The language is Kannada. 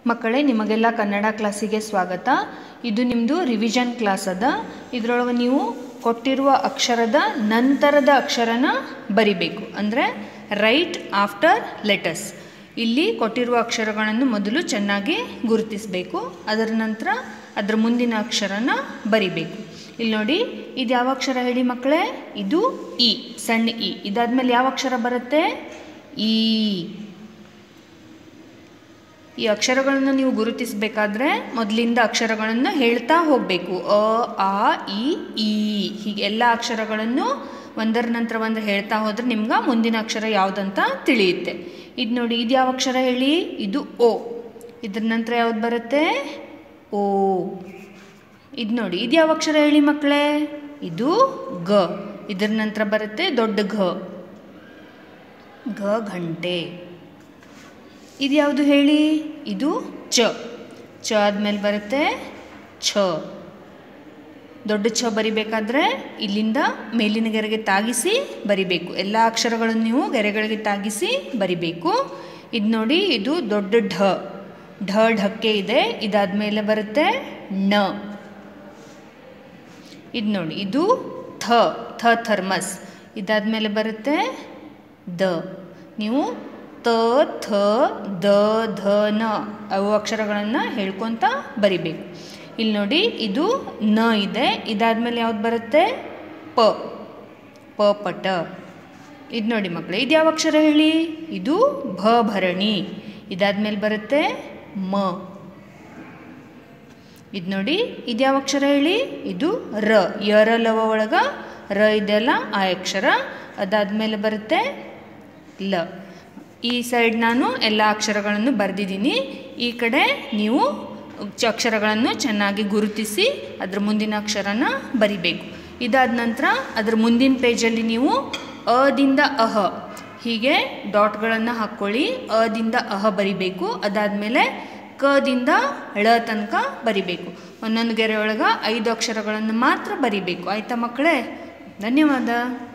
ಮಕ್ಕಳೇ ನಿಮಗೆಲ್ಲ ಕನ್ನಡ ಕ್ಲಾಸಿಗೆ ಸ್ವಾಗತ ಇದು ನಿಮ್ಮದು ರಿವಿಷನ್ ಕ್ಲಾಸ್ ಅದ ಇದರೊಳಗೆ ನೀವು ಕೊಟ್ಟಿರುವ ಅಕ್ಷರದ ನಂತರದ ಅಕ್ಷರನ ಬರಿಬೇಕು ಅಂದರೆ ರೈಟ್ ಆಫ್ಟರ್ ಲೆಟರ್ಸ್ ಇಲ್ಲಿ ಕೊಟ್ಟಿರುವ ಅಕ್ಷರಗಳನ್ನು ಮೊದಲು ಚೆನ್ನಾಗಿ ಗುರುತಿಸಬೇಕು ಅದರ ನಂತರ ಅದರ ಮುಂದಿನ ಅಕ್ಷರನ ಬರಿಬೇಕು ಇಲ್ಲಿ ನೋಡಿ ಇದು ಯಾವ ಅಕ್ಷರ ಹೇಳಿ ಮಕ್ಕಳೇ ಇದು ಇ ಸಣ್ಣ ಇ ಇದಾದ್ಮೇಲೆ ಯಾವ ಅಕ್ಷರ ಬರುತ್ತೆ ಈ ಈ ಅಕ್ಷರಗಳನ್ನು ನೀವು ಗುರುತಿಸಬೇಕಾದ್ರೆ ಮೊದಲಿಂದ ಅಕ್ಷರಗಳನ್ನು ಹೇಳ್ತಾ ಹೋಗಬೇಕು ಅ ಆ ಇ ಈ ಹೀಗೆ ಎಲ್ಲ ಅಕ್ಷರಗಳನ್ನು ಒಂದರ ನಂತರ ಒಂದು ಹೇಳ್ತಾ ಹೋದ್ರೆ ನಿಮ್ಗೆ ಮುಂದಿನ ಅಕ್ಷರ ಯಾವುದಂತ ತಿಳಿಯುತ್ತೆ ಇದು ನೋಡಿ ಇದು ಯಾವ ಅಕ್ಷರ ಹೇಳಿ ಇದು ಓ ಇದ್ರ ನಂತರ ಯಾವ್ದು ಬರುತ್ತೆ ಓ ಇದು ನೋಡಿ ಇದು ಯಾವ ಅಕ್ಷರ ಹೇಳಿ ಮಕ್ಕಳೇ ಇದು ಗ ಇದ್ರ ನಂತರ ಬರುತ್ತೆ ದೊಡ್ಡ ಘ ಘ ಗಂಟೆ ಇದು ಯಾವುದು ಹೇಳಿ ಇದು ಚ ಚ ಆದಮೇಲೆ ಬರುತ್ತೆ ಛ ದೊಡ್ಡ ಛ ಬರಿಬೇಕಾದ್ರೆ ಇಲ್ಲಿಂದ ಮೇಲಿನ ಗೆರೆಗೆ ತಾಗಿಸಿ ಬರಿಬೇಕು ಎಲ್ಲ ಅಕ್ಷರಗಳನ್ನು ನೀವು ಗೆರೆಗಳಿಗೆ ತಾಗಿಸಿ ಬರಿಬೇಕು ಇದು ನೋಡಿ ಇದು ದೊಡ್ಡ ಢ ಢ ಢಕ್ಕೆ ಇದೆ ಇದಾದ್ಮೇಲೆ ಬರುತ್ತೆ ಣ ಇದು ನೋಡಿ ಇದು ಥ ಥ ಥರ್ಮಸ್ ಇದಾದ್ಮೇಲೆ ಬರುತ್ತೆ ದ ನೀವು ತ ಥ ದ ಧ ನ ಅವು ಅಕ್ಷರಗಳನ್ನು ಹೇಳ್ಕೊತ ಬರಿಬೇಕು ಇಲ್ಲಿ ನೋಡಿ ಇದು ನ ಇದೆ ಇದಾದ್ಮೇಲೆ ಯಾವ್ದು ಬರುತ್ತೆ ಪ ಪ ಪಟ ಇದು ನೋಡಿ ಮಕ್ಕಳು ಇದು ಯಾವ ಅಕ್ಷರ ಹೇಳಿ ಇದು ಭ ಭರಣಿ ಇದಾದ್ಮೇಲೆ ಬರುತ್ತೆ ಮ ಇದು ನೋಡಿ ಇದು ಯಾವ ಅಕ್ಷರ ಹೇಳಿ ಇದು ರ ಯರ ಲವ ಒಳಗ ರ ಇದೆಲ್ಲ ಆ ಅಕ್ಷರ ಅದಾದ್ಮೇಲೆ ಬರುತ್ತೆ ಲ ಈ ಸೈಡ್ ನಾನು ಎಲ್ಲ ಅಕ್ಷರಗಳನ್ನು ಬರೆದಿದ್ದೀನಿ ಈ ಕಡೆ ನೀವು ಚ- ಅಕ್ಷರಗಳನ್ನು ಚೆನ್ನಾಗಿ ಗುರುತಿಸಿ ಅದರ ಮುಂದಿನ ಅಕ್ಷರನ ಬರಿಬೇಕು ಇದಾದ ನಂತರ ಅದರ ಮುಂದಿನ ಪೇಜಲ್ಲಿ ನೀವು ಅದಿಂದ ಅಹ ಹೀಗೆ ಡಾಟ್ಗಳನ್ನು ಹಾಕ್ಕೊಳ್ಳಿ ಅದಿಂದ ಅಹ ಬರಿಬೇಕು ಅದಾದಮೇಲೆ ಕದಿಂದ ಳ ತನಕ ಬರಿಬೇಕು ಒಂದೊಂದು ಗೆರೆ ಒಳಗೆ ಐದು ಅಕ್ಷರಗಳನ್ನು ಮಾತ್ರ ಬರಿಬೇಕು ಆಯಿತಾ ಮಕ್ಕಳೇ ಧನ್ಯವಾದ